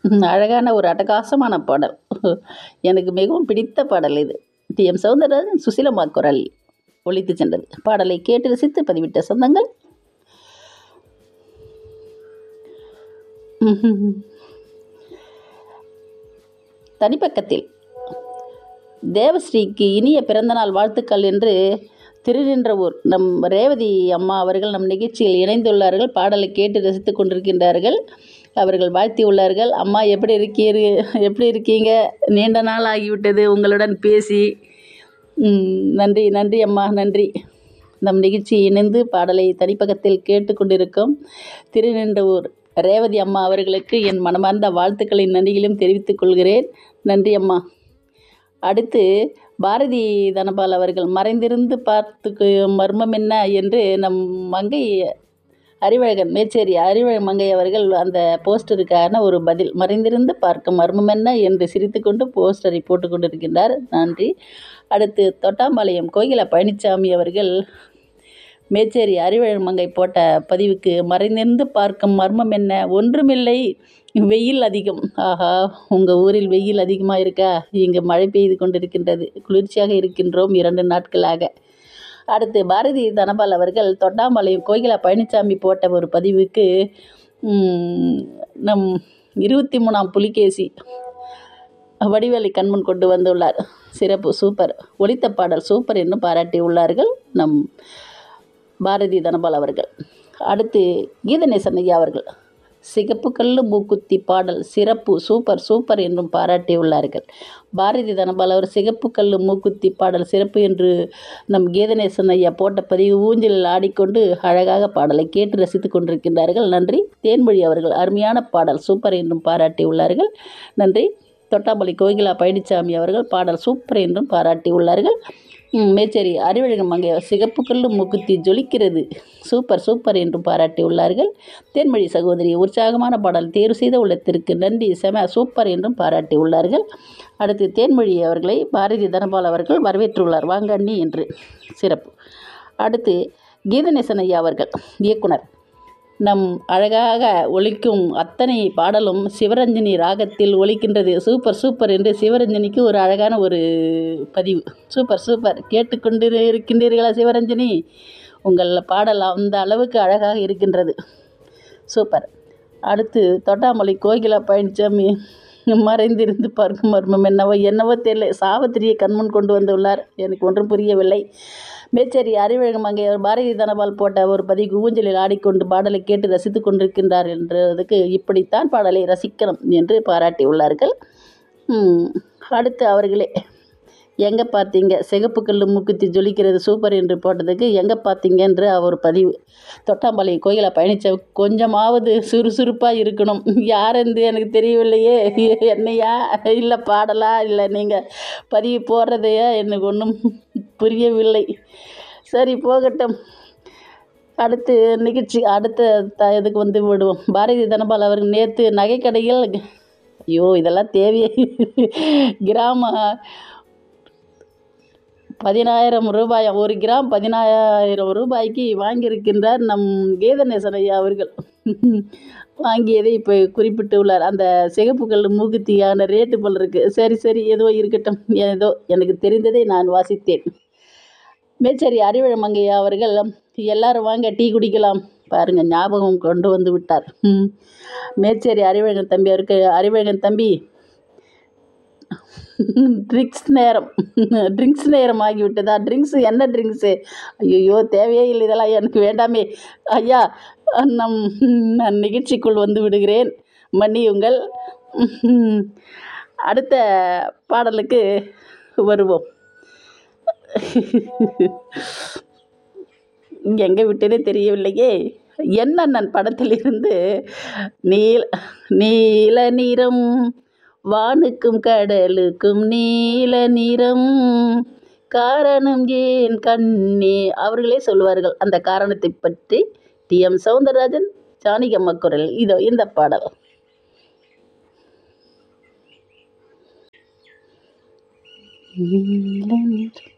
அழகான ஒரு அட்டகாசமான பாடல் எனக்கு மிகவும் பிடித்த பாடல் இது டி எம் சௌந்தரராஜன் சுசிலம்மா குரல் ஒலித்து சென்றது பாடலை கேட்டு ரசித்து பதிவிட்ட சொந்தங்கள் தனிப்பக்கத்தில் தேவஸ்ரீக்கு இனிய பிறந்தநாள் வாழ்த்துக்கள் என்று திருநின்றவூர் நம் ரேவதி அம்மா அவர்கள் நம் நிகழ்ச்சியில் இணைந்துள்ளார்கள் பாடலை கேட்டு ரசித்து கொண்டிருக்கின்றார்கள் அவர்கள் வாழ்த்தியுள்ளார்கள் அம்மா எப்படி இருக்கீர் எப்படி இருக்கீங்க நீண்ட நாள் ஆகிவிட்டது உங்களுடன் பேசி ம், நன்றி நன்றி அம்மா நன்றி நம் நிகழ்ச்சி இணைந்து பாடலை தனிப்பக்கத்தில் கேட்டுக்கொண்டிருக்கும் திருநின்றவூர் ரேவதி அம்மா அவர்களுக்கு என் மனமார்ந்த வாழ்த்துக்களின் நன்றிகளையும் தெரிவித்துக் கொள்கிறேன் நன்றி அம்மா அடுத்து பாரதி தனபால் அவர்கள் மறைந்திருந்து பார்த்துக்கு மர்மம் என்ன என்று நம் மங்கை அறிவழகன் மேச்சேரி அறிவழ மங்கை அவர்கள் அந்த போஸ்டருக்கான ஒரு பதில் மறைந்திருந்து பார்க்க மர்மம் என்ன என்று சிரித்துக்கொண்டு போஸ்டரை போட்டு கொண்டிருக்கின்றார் நன்றி அடுத்து தொட்டாம்பாளையம் கோகிலா பழனிசாமி அவர்கள் மேச்சேரி அறிவழமங்கை போட்ட பதிவுக்கு மறைந்திருந்து பார்க்கும் மர்மம் என்ன ஒன்றுமில்லை வெயில் அதிகம் ஆஹா உங்கள் ஊரில் வெயில் அதிகமாக இருக்கா இங்கே மழை பெய்து கொண்டிருக்கின்றது குளிர்ச்சியாக இருக்கின்றோம் இரண்டு நாட்களாக அடுத்து பாரதி தனபால் அவர்கள் தொட்டாம்பாளையம் கோகிலா பழனிசாமி போட்ட ஒரு பதிவுக்கு ம், நம் இருபத்தி மூணாம் புலிகேசி வடிவேலை கண்முன் கொண்டு வந்துள்ளார் சிறப்பு சூப்பர் ஒலித்த பாடல் சூப்பர் என்று பாராட்டி உள்ளார்கள் நம் பாரதி தனபால் அவர்கள் அடுத்து கீதநேசன் ஐயா அவர்கள் சிகப்பு கல்லு மூக்குத்தி பாடல் சிறப்பு சூப்பர் சூப்பர் என்றும் பாராட்டியுள்ளார்கள் பாரதி தனபால் அவர் சிகப்பு கல்லு மூக்குத்தி பாடல் சிறப்பு என்று நம் கீதநேசன் ஐயா போட்ட பதிவு ஊஞ்சலில் ஆடிக்கொண்டு அழகாக பாடலை கேட்டு ரசித்துக் கொண்டிருக்கின்றார்கள் நன்றி தேன்மொழி அவர்கள் அருமையான பாடல் சூப்பர் என்றும் பாராட்டியுள்ளார்கள் நன்றி தொட்டாம்பள்ளி கோகிலா பழனிசாமி அவர்கள் பாடல் சூப்பர் என்றும் பாராட்டியுள்ளார்கள் ம், மேச்சேரி அறிவழகம் அங்கே சிகப்பு கல்லு மூக்குத்தி ஜொலிக்கிறது சூப்பர் சூப்பர் என்றும் பாராட்டியுள்ளார்கள் தேன்மொழி சகோதரி உற்சாகமான பாடல் தேர்வு செய்த உள்ளத்திற்கு நன்றி செம சூப்பர் என்றும் பாராட்டியுள்ளார்கள் அடுத்து தேன்மொழி அவர்களை பாரதி தனபால் அவர்கள் வரவேற்றுள்ளார் வாங்க அண்ணி என்று சிறப்பு அடுத்து கீதநேசன் ஐயா அவர்கள் இயக்குனர் நம் அழகாக ஒலிக்கும் அத்தனை பாடலும் சிவரஞ்சனி ராகத்தில் ஒலிக்கின்றது சூப்பர் சூப்பர் என்று சிவரஞ்சனிக்கு ஒரு அழகான ஒரு பதிவு சூப்பர் சூப்பர் கேட்டுக்கொண்டு இருக்கின்றீர்களா சிவரஞ்சனி உங்கள் பாடல் அந்த அளவுக்கு அழகாக இருக்கின்றது சூப்பர் அடுத்து தொட்டாமலை கோகிலா பழனிசாமி மறைந்திருந்து பார்க்கும் மர்மம் என்னவோ என்னவோ தெரியல சாவித்திரியை கண்முன் கொண்டு வந்துள்ளார் எனக்கு ஒன்றும் புரியவில்லை மேச்சேரி அறிவழகம் அங்கே பாரதி தனபால் போட்ட ஒரு பதிவு ஊஞ்சலில் ஆடிக்கொண்டு பாடலை கேட்டு ரசித்துக் கொண்டிருக்கின்றார் என்றதுக்கு இப்படித்தான் பாடலை ரசிக்கணும் என்று பாராட்டியுள்ளார்கள் ம், அடுத்து அவர்களே எங்கே பார்த்தீங்க சிகப்பு கல்லு மூக்குத்தி ஜொலிக்கிறது சூப்பர் என்று போட்டதுக்கு எங்கே பார்த்தீங்கன்ற ஒரு பதிவு தொட்டாம்பாளையம் கோயிலை பயணிச்ச கொஞ்சமாவது சுறுசுறுப்பாக இருக்கணும் யாரென்று எனக்கு தெரியவில்லையே என்னையா இல்லை பாடலா இல்லை நீங்கள் பதிவு போடுறதையா எனக்கு ஒன்றும் புரியவில்லை சரி போகட்டும் அடுத்து நிகழ்ச்சி அடுத்த த இதுக்கு வந்து விடுவோம் பாரதி தனபால் அவர்கள் நேற்று நகைக்கடையில் ஐயோ இதெல்லாம் தேவையே கிராம பதினாயிரம் ரூபாய் ஒரு கிராம் பதினாயிரம் ரூபாய்க்கு வாங்கியிருக்கின்றார் நம் கீதநேசன் ஐயா அவர்கள் வாங்கியதை இப்போ குறிப்பிட்டு உள்ளார் அந்த சிகப்பு கல் மூக்குத்தியான ரேட்டு போல் இருக்குது சரி சரி ஏதோ இருக்கட்டும் ஏதோ எனக்கு தெரிந்ததை நான் வாசித்தேன் மேச்சேரி அறிவழமங்கையா அவர்கள் எல்லாரும் வாங்க டீ குடிக்கலாம் பாருங்க ஞாபகம் கொண்டு வந்து விட்டார் ம். மேச்சேரி அறிவழகன் தம்பி அவருக்கு அறிவழகன் தம்பி ட்ரிங்க்ஸ் நேரம் ட்ரிங்க்ஸ் நேரம் ஆகிவிட்டதா ட்ரிங்க்ஸ் என்ன ட்ரிங்க்ஸு ஐயோ தேவையே இல்லை இதெல்லாம் எனக்கு வேண்டாமே ஐயா நம் நான் நிகழ்ச்சிக்குள் வந்து விடுகிறேன் மன்னியுங்கள் அடுத்த பாடலுக்கு வருவோம் எங்கே விட்டேனே தெரியவில்லையே என்னண்ணன் படத்திலிருந்து நீல நீல நிறம் வானுக்கும் கடலுக்கும் நீல நிறம் காரணம் ஏன் கண்ணே அவர்களே சொல்லுவார்கள் அந்த காரணத்தை பற்றி டி எம் சவுந்தரராஜன் ஜானகம்மா குரல் இதோ இந்த பாடல் நீல நிறம்